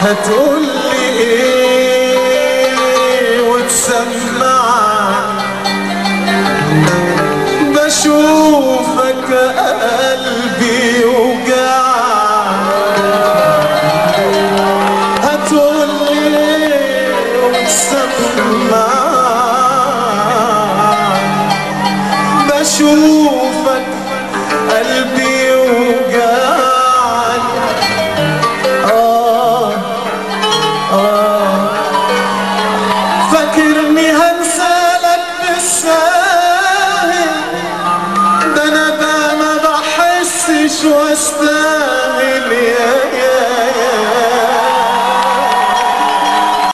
هتقول لي ايه وتسمع بشوفك قلبي وجع هتقول لي ايه وتسمع بشوفك قلبي وجعني آه آه فاكرني هنسالك بالساهل ده انا ده ما بحسش واستاهل يا